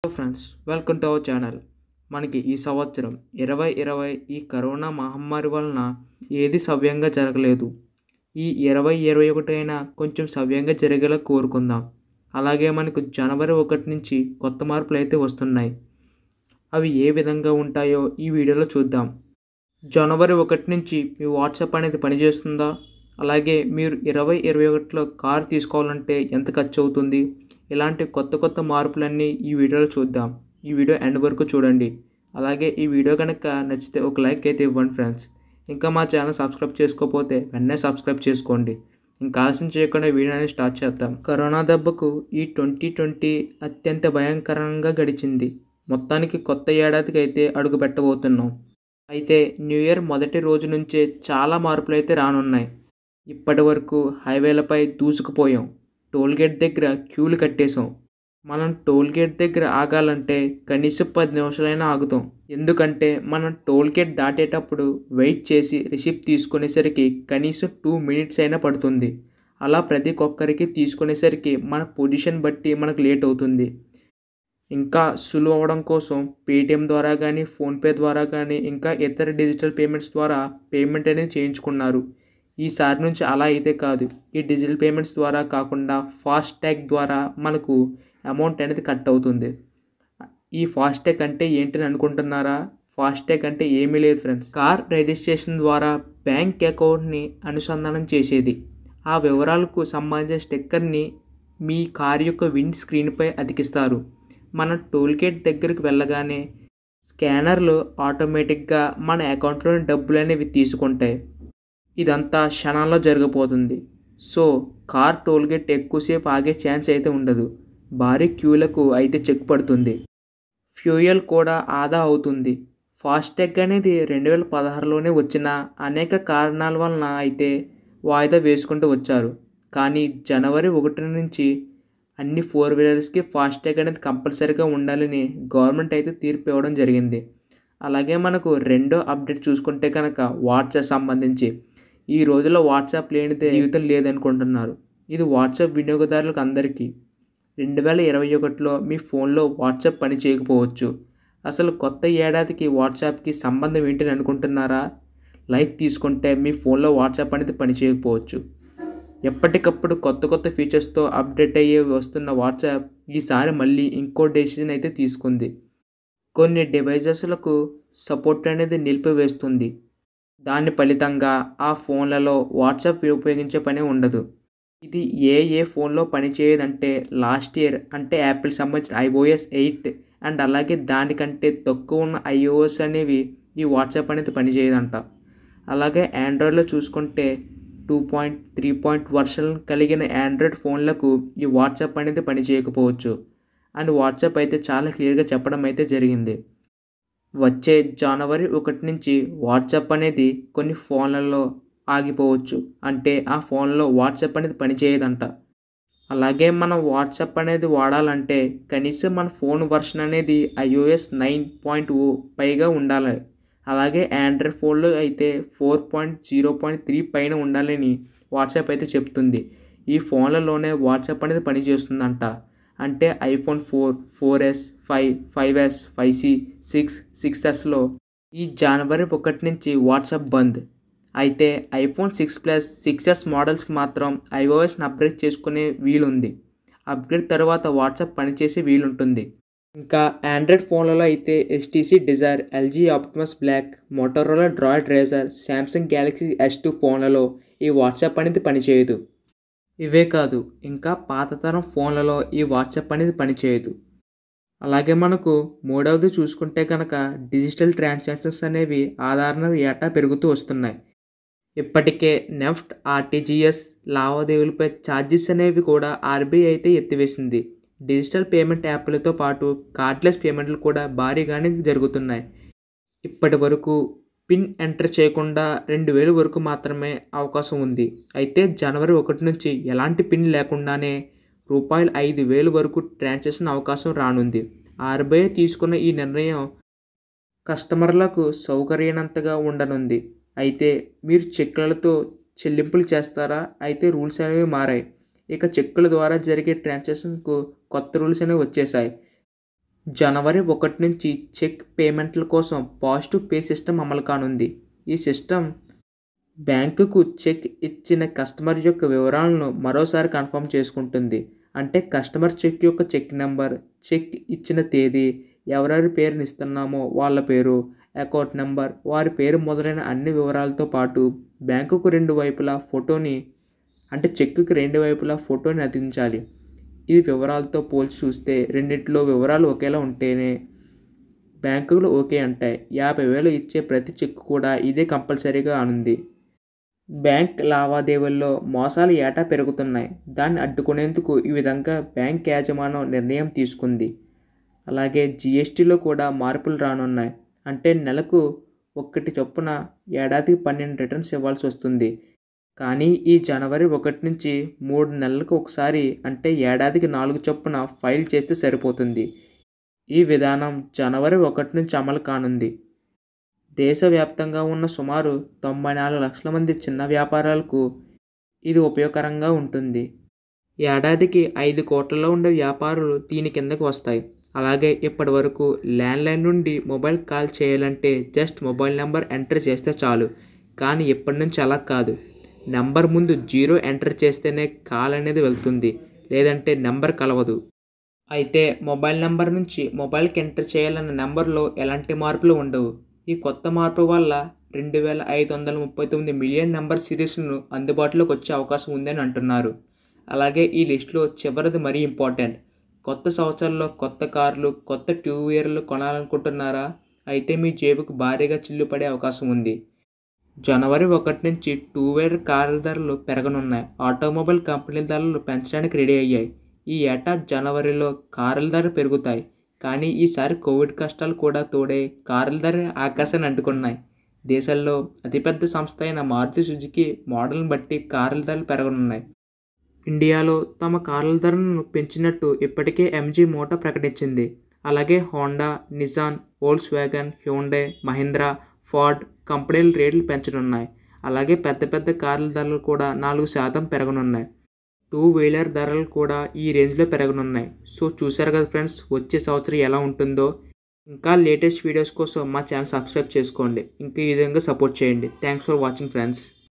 hello friends welcome to our channel మనకి ఈ సంవత్సరం ఇరవై ఇరవై ఈ కరోనా మహమ్మారి వలన ఏది సవ్యంగా జరగలేదు ఈ ఇరవై ఇరవై ఒకటి అయినా కొంచెం సవ్యంగా జరిగేలా కోరుకుందాం అలాగే మనకు జనవరి ఒకటి నుంచి కొత్త మార్పులు అయితే వస్తున్నాయి అవి ఏ విధంగా ఉంటాయో ఈ వీడియోలో చూద్దాం జనవరి ఒకటి నుంచి మీ వాట్సాప్ అనేది పనిచేస్తుందా అలాగే మీరు ఇరవై ఇరవై ఒకటిలో కార్ తీసుకోవాలంటే ఎంత ఖర్చు అవుతుంది ఇలాంటి కొత్త కొత్త మార్పులన్నీ ఈ వీడియోలో చూద్దాం ఈ వీడియో ఎండ్ వరకు చూడండి అలాగే ఈ వీడియో కనుక నచ్చితే ఒక లైక్ అయితే ఇవ్వండి ఫ్రెండ్స్ ఇంకా మా ఛానల్ సబ్స్క్రైబ్ చేసుకోకపోతే వెంటనే సబ్స్క్రైబ్ చేసుకోండి ఇంకా ఆలస్యం చేయకుండా వీడియో అనేది స్టార్ట్ చేద్దాం కరోనా దెబ్బకు ఈ ట్వంటీ ట్వంటీ అత్యంత భయంకరంగా గడిచింది మొత్తానికి కొత్త ఏడాదికి అయితే అడుగు పెట్టబోతున్నాం అయితే న్యూ ఇయర్ మొదటి రోజు నుంచే చాలా మార్పులు అయితే రానున్నాయి ఇప్పటి వరకు హైవేలపై దూసుకుపోయాం టోల్గేట్ దగ్గర క్యూలు కట్టేసాం మనం టోల్గేట్ దగ్గర ఆగాలంటే కనీసం పది నిమిషాలైనా ఆగుతాం ఎందుకంటే మనం టోల్గేట్ దాటేటప్పుడు వెయిట్ చేసి రిసిప్ట్ తీసుకునేసరికి కనీసం టూ మినిట్స్ అయినా పడుతుంది అలా ప్రతి ఒక్కరికి తీసుకునేసరికి మన పొజిషన్ బట్టి మనకు లేట్ అవుతుంది ఇంకా సులువు అవ్వడం కోసం పేటిఎం ద్వారా కానీ ఫోన్పే ద్వారా కానీ ఇంకా ఇతర డిజిటల్ పేమెంట్స్ ద్వారా పేమెంట్ అనేది చేయించుకున్నారు ఈసారి నుంచి అలా అయితే కాదు ఈ డిజిటల్ పేమెంట్స్ ద్వారా కాకుండా ఫాస్ట్ ట్యాగ్ ద్వారా మనకు అమౌంట్ అనేది కట్ అవుతుంది ఈ ఫాస్ట్ ట్యాగ్ అంటే ఏంటని అనుకుంటున్నారా ఫాస్ట్ ట్యాగ్ అంటే ఏమీ లేదు ఫ్రెండ్స్ కార్ రిజిస్ట్రేషన్ ద్వారా బ్యాంక్ అకౌంట్ని అనుసంధానం చేసేది ఆ వివరాలకు సంబంధించిన స్టిక్కర్ని మీ కార్ యొక్క విండ్ స్క్రీన్పై అతికిస్తారు మన టోల్గేట్ దగ్గరికి వెళ్ళగానే స్కానర్లు ఆటోమేటిక్గా మన అకౌంట్లోని డబ్బులు అనేవి తీసుకుంటాయి ఇదంతా క్షణాల్లో జరగబోతుంది సో కార్ టోల్గేట్ ఎక్కువసేపు ఆగే ఛాన్స్ అయితే ఉండదు భారీ క్యూలకు అయితే చెక్ పడుతుంది ఫ్యూయల్ కూడా ఆదా అవుతుంది ఫాస్టాగ్ అనేది రెండు వేల పదహారులోనే వచ్చిన అనేక కారణాల వలన అయితే వాయిదా వేసుకుంటూ వచ్చారు కానీ జనవరి ఒకటి నుంచి అన్ని ఫోర్ వీలర్స్కి ఫాస్టాగ్ అనేది కంపల్సరీగా ఉండాలని గవర్నమెంట్ అయితే తీర్పు ఇవ్వడం జరిగింది అలాగే మనకు రెండో అప్డేట్ చూసుకుంటే కనుక వాట్సాప్ సంబంధించి ఈ రోజుల్లో వాట్సాప్ లేనిదే జీవితం లేదనుకుంటున్నారు ఇది వాట్సాప్ వినియోగదారులకు అందరికీ రెండు వేల ఇరవై ఒకటిలో మీ ఫోన్లో వాట్సాప్ పని చేయకపోవచ్చు అసలు కొత్త ఏడాదికి వాట్సాప్కి సంబంధం ఏంటని అనుకుంటున్నారా లైక్ తీసుకుంటే మీ ఫోన్లో వాట్సాప్ అనేది పని చేయకపోవచ్చు ఎప్పటికప్పుడు కొత్త కొత్త ఫీచర్స్తో అప్డేట్ అయ్యే వస్తున్న వాట్సాప్ ఈసారి మళ్ళీ ఇంకో డెసిజన్ అయితే తీసుకుంది కొన్ని డివైజెస్లకు సపోర్ట్ అనేది నిలిపివేస్తుంది దాని ఫలితంగా ఆ ఫోన్లలో వాట్సాప్ ఉపయోగించే పని ఉండదు ఇది ఏ ఏ ఫోన్లో పనిచేయదంటే లాస్ట్ ఇయర్ అంటే యాపిల్ సంబంధించిన ఐఓఎస్ ఎయిట్ అండ్ అలాగే దానికంటే తక్కువ ఉన్న ఐఓఎస్ అనేవి ఈ వాట్సాప్ అనేది పనిచేయదంట అలాగే ఆండ్రాయిడ్లో చూసుకుంటే two point three point version కలిగిన ఆండ్రాయిడ్ ఫోన్లకు ఈ వాట్సాప్ అనేది పనిచేయకపోవచ్చు అండ్ వాట్సాప్ అయితే చాలా క్లియర్గా చెప్పడం అయితే జరిగింది వచ్చే జనవరి ఒకటి నుంచి వాట్సాప్ అనేది కొన్ని ఫోన్లలో ఆగిపోవచ్చు అంటే ఆ ఫోన్లో వాట్సాప్ అనేది పనిచేయదంట అలాగే మనం వాట్సాప్ అనేది వాడాలంటే కనీసం మన ఫోన్ వర్షన్ అనేది ఐఓఎస్ నైన్ పాయింట్ ఓ పైగా ఉండాలి అలాగే ఆండ్రాయిడ్ ఫోన్లో అయితే four point zero point three పైన ఉండాలని వాట్సాప్ అయితే చెప్తుంది ఈ ఫోన్లలోనే వాట్సాప్ అనేది పనిచేస్తుందంట అంటే iPhone four four S five five S five C six six ఎస్లో ఈ జనవరి ఒకటి నుంచి వాట్సాప్ బంద్ అయితే iPhone six plus six S మోడల్స్కి మాత్రం ఐఓఎస్ని అప్గ్రేడ్ చేసుకునే వీలుంది అప్గ్రేడ్ తర్వాత వాట్సాప్ పనిచేసే వీలుంటుంది ఇంకా ఆండ్రాయిడ్ ఫోన్లలో అయితే HTC Desire LG Optimus Black Motorola Droid Razr Samsung Galaxy S two ఫోన్లలో ఈ వాట్సాప్ అనేది పనిచేయదు ఇవే కాదు ఇంకా పాతతరం ఫోన్లలో ఈ వాట్సాప్ అనేది పనిచేయదు అలాగే మనకు మూడవది చూసుకుంటే కనుక డిజిటల్ ట్రాన్సాక్షన్స్ అనేవి ఆధారణ ఏటా పెరుగుతూ వస్తున్నాయి ఇప్పటికే నెఫ్ట్ ఆర్టీజీఎస్ లావాదేవీలపై ఛార్జెస్ అనేవి కూడా ఆర్బీఐ అయితే ఎత్తివేసింది డిజిటల్ పేమెంట్ యాప్లతో పాటు కార్డ్లెస్ పేమెంట్లు కూడా భారీగానే జరుగుతున్నాయి ఇప్పటి వరకు పిన్ ఎంటర్ చేయకుండా రెండు వేలు వరకు మాత్రమే అవకాశం ఉంది అయితే జనవరి ఒకటి నుంచి ఎలాంటి పిన్ లేకుండానే రూపాయలు ఐదు వేలు వరకు ట్రాన్సాక్షన్ అవకాశం రానుంది ఆర్బీఐ తీసుకున్న ఈ నిర్ణయం కస్టమర్లకు సౌకర్యనంతగా ఉండనుంది అయితే మీరు చెక్లతో చెల్లింపులు చేస్తారా అయితే రూల్స్ అనేవి మారాయి ఇక చెక్కుల ద్వారా జరిగే ట్రాన్సాక్షన్కు కొత్త రూల్స్ అనేవి వచ్చేసాయి జనవరి ఒకటి నుంచి చెక్ పేమెంట్ల కోసం పాజిటివ్ పే సిస్టమ్ అమలు కానుంది ఈ సిస్టమ్ బ్యాంకుకు చెక్ ఇచ్చిన కస్టమర్ యొక్క వివరాలను మరోసారి కన్ఫర్మ్ చేసుకుంటుంది అంటే కస్టమర్ చెక్ యొక్క చెక్ నెంబర్ చెక్ ఇచ్చిన తేదీ ఎవరెవరి పేరుని ఇస్తున్నామో వాళ్ళ పేరు అకౌంట్ నెంబర్ వారి పేరు మొదలైన అన్ని వివరాలతో పాటు బ్యాంకుకు రెండు వైపులా ఫోటోని అంటే చెక్కుకి రెండు వైపులా ఫోటోని అందించాలి ఈ వివరాలతో పోల్చి చూస్తే రెండింటిలో వివరాలు ఒకేలా ఉంటేనే బ్యాంకులు ఓకే అంటాయి యాభై వేలు ఇచ్చే ప్రతి చెక్ కూడా ఇదే కంపల్సరీగా అనుంది బ్యాంక్ లావాదేవీల్లో మోసాలు ఏటా పెరుగుతున్నాయి దాన్ని అడ్డుకునేందుకు ఈ విధంగా బ్యాంక్ యాజమాన్యం నిర్ణయం తీసుకుంది అలాగే జిఎస్టీలో కూడా మార్పులు రానున్నాయి అంటే నెలకు ఒక్కటి చొప్పున ఏడాదికి పన్నెండు రిటర్న్స్ ఇవ్వాల్సి వస్తుంది కానీ ఈ జనవరి ఒకటి నుంచి మూడు నెలలకు ఒకసారి అంటే ఏడాదికి నాలుగు చొప్పున ఫైల్ చేస్తే సరిపోతుంది ఈ విధానం జనవరి ఒకటి నుంచి అమలు కానుంది దేశవ్యాప్తంగా ఉన్న సుమారు తొంభై నాలుగు లక్షల మంది చిన్న వ్యాపారాలకు ఇది ఉపయోగకరంగా ఉంటుంది ఏడాదికి ఐదు కోట్లలో ఉండే వ్యాపారులు దీని కిందకు వస్తాయి అలాగే ఇప్పటి వరకు ల్యాండ్లైన్ నుండి మొబైల్ కాల్ చేయాలంటే జస్ట్ మొబైల్ నెంబర్ ఎంటర్ చేస్తే చాలు కానీ ఇప్పటి నుంచి అలా కాదు నెంబర్ ముందు జీరో ఎంటర్ చేస్తేనే కాల్ అనేది వెళ్తుంది లేదంటే నెంబర్ కలవదు అయితే మొబైల్ నెంబర్ నుంచి మొబైల్కి ఎంటర్ చేయాలన్న నెంబర్లో ఎలాంటి మార్పులు ఉండవు ఈ కొత్త మార్పు వల్ల రెండు వేల ఐదు వందల ముప్పై తొమ్మిది మిలియన్ నెంబర్ సిరీస్ను అందుబాటులోకి వచ్చే అవకాశం ఉందని అంటున్నారు అలాగే ఈ లిస్టులో చివరిది మరీ ఇంపార్టెంట్ కొత్త సంవత్సరంలో కొత్త కార్లు కొత్త టూ వీలర్లు కొనాలనుకుంటున్నారా అయితే మీ జేబుకు భారీగా చిల్లు పడే అవకాశం ఉంది జనవరి ఒకటి నుంచి టూ వీలర్ కార్ల ధరలు పెరగనున్నాయి ఆటోమొబైల్ కంపెనీల ధరలు పెంచడానికి రెడీ అయ్యాయి ఈ ఏటా జనవరిలో కార్ల ధర పెరుగుతాయి కానీ ఈసారి కోవిడ్ కష్టాలు కూడా తోడే కార్ల ధర ఆకాశాన్ని అంటుకున్నాయి దేశంలో అతిపెద్ద సంస్థ అయిన మారుతి సుజుకి మోడల్ని బట్టి కార్ల ధరలు పెరగనున్నాయి ఇండియాలో తమ కార్ల ధరలను పెంచినట్టు ఇప్పటికే ఎంజీ మోటా ప్రకటించింది అలాగే Honda Nissan Volkswagen Hyundai Mahindra Ford కంపెనీలు రేట్లు పెంచనున్నాయి అలాగే పెద్ద పెద్ద కార్ల ధరలు కూడా నాలుగు శాతం పెరగనున్నాయి టూ వీలర్ ధరలు కూడా ఈ రేంజ్లో పెరగనున్నాయి సో చూసారు కదా ఫ్రెండ్స్ వచ్చే సంవత్సరం ఎలా ఉంటుందో ఇంకా లేటెస్ట్ వీడియోస్ కోసం మా ఛానల్ సబ్స్క్రైబ్ చేసుకోండి ఇంకా ఈ విధంగా సపోర్ట్ చేయండి థ్యాంక్స్ ఫర్ వాచింగ్ ఫ్రెండ్స్